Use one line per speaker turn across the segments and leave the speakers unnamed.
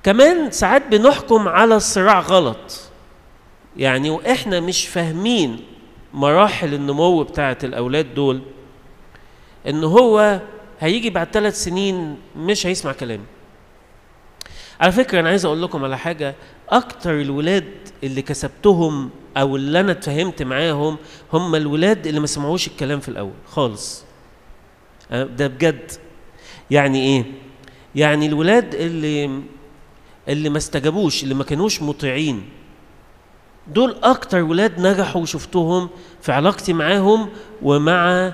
كمان ساعات بنحكم على الصراع غلط يعني واحنا مش فاهمين مراحل النمو بتاعه الاولاد دول ان هو هيجي بعد ثلاث سنين مش هيسمع كلامي على فكره انا عايز اقول لكم على حاجه اكتر الولاد اللي كسبتهم او اللي انا اتفاهمت معاهم هم الولاد اللي ما سمعوش الكلام في الاول خالص أه ده بجد يعني ايه يعني الولاد اللي اللي ما استجابوش اللي ما كانوش مطيعين دول اكتر ولاد نجحوا وشفتهم في علاقتي معاهم ومع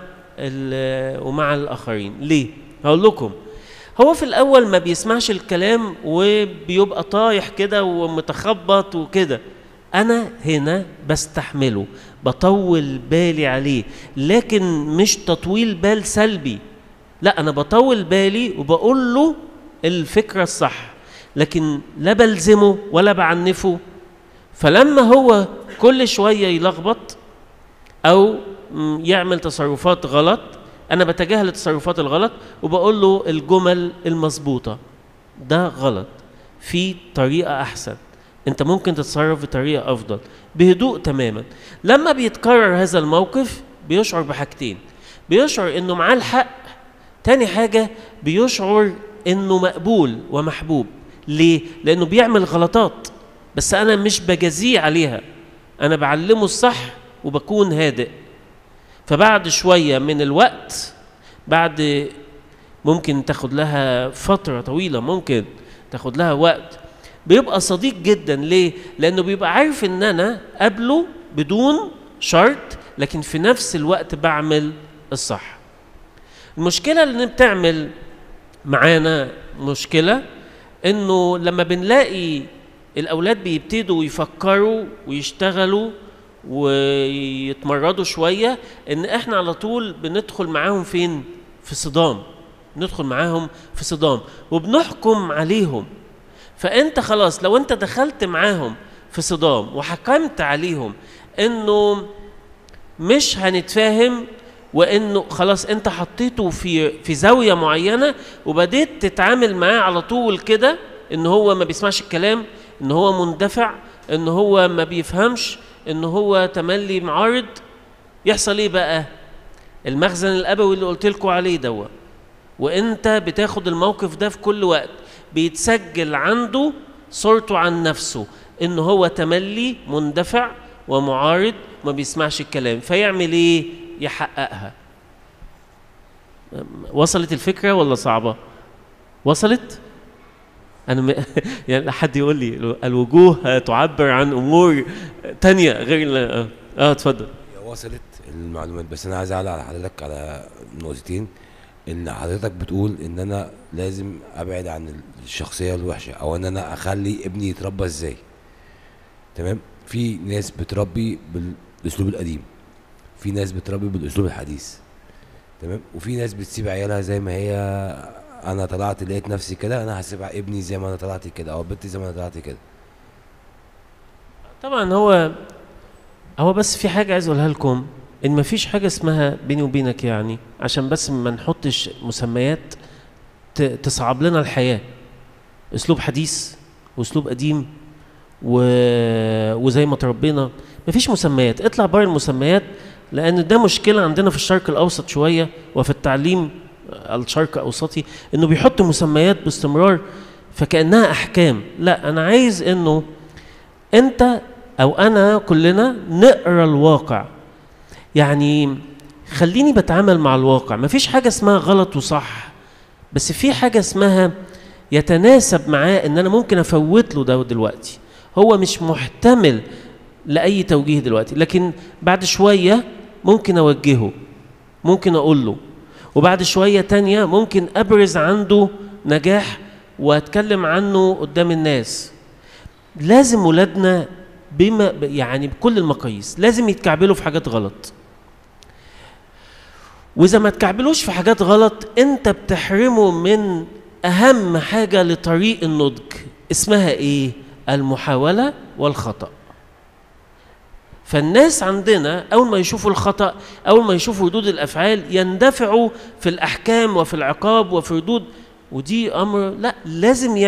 ومع الاخرين ليه هقول لكم هو في الاول ما بيسمعش الكلام وبيبقى طايح كده ومتخبط وكده انا هنا بستحمله بطول بالي عليه لكن مش تطويل بال سلبي لا انا بطول بالي وبقول له الفكره الصح لكن لا بلزمه ولا بعنفه فلما هو كل شويه يلخبط او يعمل تصرفات غلط انا بتجاهل التصرفات الغلط وبقول له الجمل المظبوطه ده غلط في طريقه احسن انت ممكن تتصرف بطريقه افضل بهدوء تماما لما بيتكرر هذا الموقف بيشعر بحاجتين بيشعر انه معاه الحق تاني حاجه بيشعر انه مقبول ومحبوب ليه لانه بيعمل غلطات بس انا مش بجازيه عليها انا بعلمه الصح وبكون هادئ فبعد شويه من الوقت بعد ممكن تاخد لها فتره طويله ممكن تاخد لها وقت بيبقى صديق جدا ليه لانه بيبقى عارف ان انا قبله بدون شرط لكن في نفس الوقت بعمل الصح المشكله اللي بتعمل معانا مشكله انه لما بنلاقي الاولاد بيبتدوا يفكروا ويشتغلوا ويتمردوا شويه ان احنا على طول بندخل معاهم فين في صدام ندخل معاهم في صدام وبنحكم عليهم فانت خلاص لو انت دخلت معاهم في صدام وحكمت عليهم انه مش هنتفاهم وانه خلاص انت حطيته في في زاويه معينه وبديت تتعامل معاه على طول كده ان هو ما بيسمعش الكلام ان هو مندفع ان هو ما بيفهمش ان هو تملي معارض يحصل ايه بقى المخزن الابوي اللي قلت لكم عليه دوا وانت بتاخد الموقف ده في كل وقت بيتسجل عنده صورته عن نفسه ان هو تملي مندفع ومعارض ما بيسمعش الكلام فيعمل ايه يحققها وصلت الفكره ولا صعبه وصلت انا م... يعني حد يقول لي الوجوه تعبر عن امور تانية غير اه, آه اتفضل
وصلت المعلومات بس انا عايز اعلق على حضرتك على نقطتين ان حضرتك بتقول ان انا لازم ابعد عن الشخصيه الوحشه او ان انا اخلي ابني يتربى ازاي تمام في ناس بتربي بالاسلوب القديم في ناس بتربي بالاسلوب الحديث تمام وفي ناس بتسيب عيالها زي ما هي انا طلعت لقيت نفسي كده انا هسيب ابني زي ما انا طلعت كده او بنتي زي ما انا طلعت كده
طبعا هو هو بس في حاجه عايز اقولها لكم ان مفيش حاجه اسمها بيني وبينك يعني عشان بس ما نحطش مسميات تصعب لنا الحياه اسلوب حديث واسلوب قديم و... وزي ما تربينا مفيش مسميات اطلع بره المسميات لان ده مشكله عندنا في الشرق الاوسط شويه وفي التعليم الشرق الاوسطي انه بيحط مسميات باستمرار فكانها احكام لا انا عايز انه انت او انا كلنا نقرا الواقع يعني خليني بتعامل مع الواقع مفيش حاجه اسمها غلط وصح بس في حاجه اسمها يتناسب معاه ان انا ممكن افوت له ده دلوقتي هو مش محتمل لاي توجيه دلوقتي لكن بعد شويه ممكن اوجهه ممكن اقول له وبعد شويه تانية ممكن ابرز عنده نجاح واتكلم عنه قدام الناس لازم ولادنا بما يعني بكل المقاييس لازم يتكعبلوا في حاجات غلط واذا ما تكعبلوش في حاجات غلط انت بتحرمه من اهم حاجه لطريق النضج اسمها ايه المحاوله والخطا فالناس عندنا اول ما يشوفوا الخطا اول ما يشوفوا ردود الافعال يندفعوا في الاحكام وفي العقاب وفي ردود ودي امر لا لازم